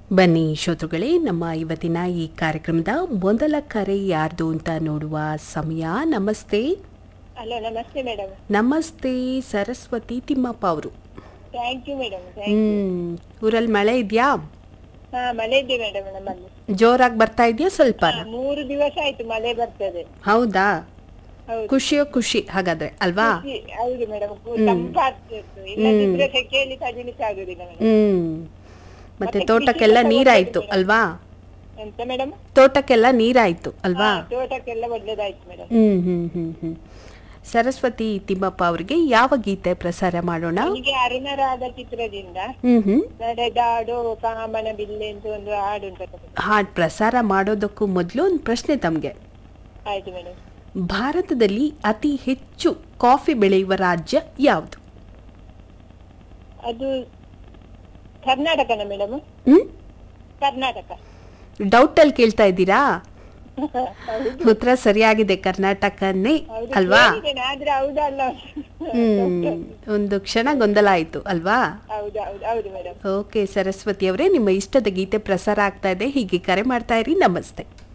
ಬನ್ನಿ ಶ್ರೋತೃಗಳೇ ನಮ್ಮ ಇವತ್ತಿನ ಈ ಕಾರ್ಯಕ್ರಮದ ಮೊದಲ ಕರೆ ಯಾರ್ದು ಅಂತ ನೋಡುವ ಸಮಯ ನಮಸ್ತೆ ಹಲೋ ನಮಸ್ತೆ ಮೇಡಮ್ ನಮಸ್ತೆ ಸರಸ್ವತಿ ತಿಮ್ಮಪ್ಪ ಅವರು ಥ್ಯಾಂಕ್ ಯು ಮೇಡಮ್ ಹ್ಮ್ ಊರಲ್ಲಿ ಮಳೆ ಇದೆಯಾ ಹಾ ಮಳೆ ಇದೆ ಮೇಡಮ್ ನಮ್ಮಲ್ಲಿ ಜೋರಾಗಿ ಬರ್ತಾ ಇದೆಯಾ ಸ್ವಲ್ಪ ಹಾ, ಮೂರು ದಿವಸ ಆಯ್ತು ಮಳೆ ಬರ್ತದೆ ಹೌದಾ ಹೌದು ಖುಷಿಯೋ ಖುಷಿ ಹಾಗಾದ್ರೆ ಅಲ್ವಾ ಖುಷಿ. ಹೌದು ಮೇಡಮ್ ತಂಪಾಗ್ತಿತ್ತು ಇಲ್ಲದಿದ್ರೆ ಸೆಕೆಯಲ್ಲಿ ತಡಿಲಿಕ್ಕೆ ಆಗುದಿಲ್ಲ ಮೇಡಮ್ ಹ್ಮ್ ಮತ್ತೆ ತೋಟಕ್ಕೆಲ್ಲ ನೀರಾಯ್ತು ಅಲ್ವಾ ಎಂತ ಮೇಡಮ್ ತೋಟಕ್ಕೆಲ್ಲ ನೀರಾಯ್ತು ಅಲ್ವಾ ತೋಟಕ್ಕೆಲ್ಲ ಒಳ್ಳೇದಾಯ್ತು ಮೇಡಮ್ ಹ್ಮ್ ಹ್ಮ್ ಹ್ಮ್ ಹ್ಮ್ ಸರಸ್ವತಿ ತಿಮ್ಮಪ್ಪ ಅವರಿಗೆ ಯಾವ ಗೀತೆ ಪ್ರಸಾರ ಮಾಡೋಣ ನನಗೆ ಅರುಣರಾದ ಚಿತ್ರದಿಂದ ಹ್ಮ್ ಹ್ಮ್ ನಡೆದಾಡೋ ಕಾಮನ ಬಿಲ್ಲೆ ಅಂತ ಒಂದು ಹಾಡು ಉಂಟು ಮೇಡಮ್. ಹಾಡ್ ಪ್ರಸಾರ ಮಾಡೋದಕ್ಕೂ ಮೊದಲು ಒಂದು ಪ್ರಶ್ನೆ ತಮಗೆ ಆಯ್ತು ಮೇಡಮ್ ಭಾರತದಲ್ಲಿ ಅತಿ ಹೆಚ್ಚು ಕಾಫಿ ಬೆಳೆಯುವ ರಾಜ್ಯ ಯಾವುದು ಅದು ಕರ್ನಾಟಕನ ಮೇಡಮ್ ಹ್ಮ್ ಕರ್ನಾಟಕ ಡೌಟಲ್ಲಿ ಕೇಳ್ತಾ ಇದ್ದೀರಾ ಹೌದು ಉತ್ತರ ಸರಿಯಾಗಿದೆ ಕರ್ನಾಟಕನೇ ಹೌದು, ಅಲ್ವಾ ಕೇಳಿದ್ದೇನೆ, ಆದ್ರೆ ಹೌದಲ್ಲ ಹ್ಮ್ ಒಂದು ಕ್ಷಣ ಗೊಂದಲ ಆಯ್ತು ಅಲ್ವಾ ಹೌದು ಹೌದು ಹೌದು ಮೇಡಮ್ ಓಕೆ ಸರಸ್ವತಿ ಅವರೇ ನಿಮ್ಮ ಇಷ್ಟದ ಗೀತೆ ಪ್ರಸಾರ ಆಗ್ತಾ ಇದೆ ಹೀಗೆ ಕರೆ ಮಾಡ್ತಾ ಇರಿ ನಮಸ್ತೆ